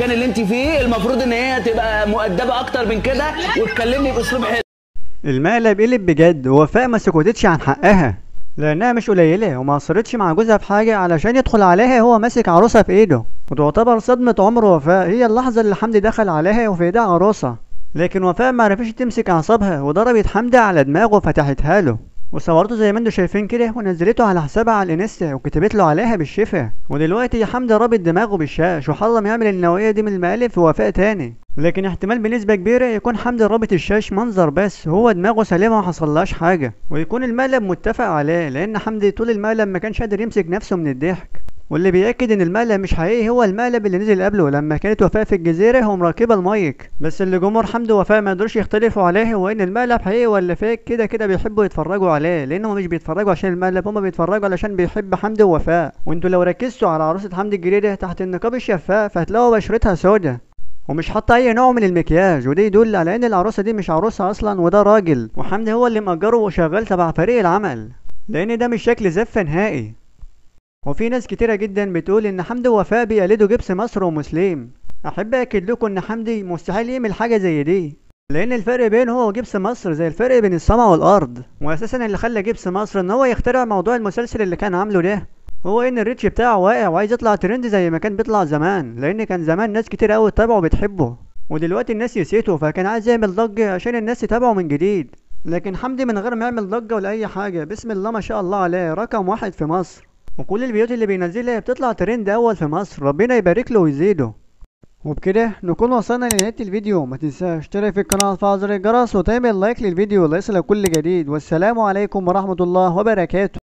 المكان اللي انت فيه المفروض ان هي تبقى مؤدبه اكتر من كده وتكلمني باسلوب حلو المقلب قلب بجد ووفاء ما سكتتش عن حقها لانها مش قليله وما قصرتش مع جوزها في حاجه علشان يدخل عليها هو ماسك عروسه في ايده وتعتبر صدمه عمر وفاء هي اللحظه اللي حمدي دخل عليها وفي ايدها عروسه لكن وفاء ما عرفتش تمسك اعصابها وضربت حمدي على دماغه وفتحتها له وصورته زي ما انتوا شايفين كده ونزلته على حسابها على الانستا وكتبت له عليها بالشفا ودلوقتي حمدي رابط دماغه بالشاش وحرم يعمل النوعيه دي من المقالب في وفاء تاني لكن احتمال بنسبة كبيرة يكون حمدي رابط الشاش منظر بس هو دماغه سليمة ومحصلهاش حاجة ويكون المقلب متفق عليه لأن حمدي طول المقلب ما كانش قادر يمسك نفسه من الضحك واللي بيأكد إن المقلب مش حقيقي هو المقلب اللي نزل قبله لما كانت وفاء في الجزيرة ومراكبة المايك بس اللي جمهور حمدي ووفاء ما قدروش يختلفوا عليه هو إن المقلب حقيقي ولا فيك كده كده بيحبوا يتفرجوا عليه لأنهم مش بيتفرجوا عشان المقلب هما بيتفرجوا علشان بيحب حمدي ووفاء وانتوا لو ركزتوا على عروسة حمدي الجديدة تحت النقاب الشفاف هتلاقوا بشرتها سودا ومش حاطه اي نوع من المكياج وده يدل على ان العروسه دي مش عروسه اصلا وده راجل وحمدي هو اللي مأجره وشغال تبع فريق العمل لان ده مش شكل زفه نهائي وفي ناس كتيره جدا بتقول ان حمدي ووفاء بيقلدوا جبس مصر ومسلم احب اكد لكم ان حمدي مستحيل يعمل حاجه زي دي لان الفرق بينه هو وجبس مصر زي الفرق بين السماء والارض واساسا اللي خلى جبس مصر ان هو يخترع موضوع المسلسل اللي كان عامله ده هو ان الريتش بتاعه واقع وعايز يطلع ترند زي ما كان بيطلع زمان لان كان زمان ناس كتير قوي تتابعه وبتحبه ودلوقتي الناس نسيته فكان عايز يعمل ضجة عشان الناس تتابعه من جديد لكن حمدي من غير ما يعمل ضجة ولا اي حاجة بسم الله ما شاء الله عليه رقم واحد في مصر وكل الفيديوهات اللي بينزلها بتطلع ترند اول في مصر ربنا يبارك له ويزيده وبكده نكون وصلنا لنهاية الفيديو ما تنساش اشترك في القناة وتفعل زر الجرس وتعمل لايك للفيديو ليصلك كل جديد والسلام عليكم ورحمة الله وبركاته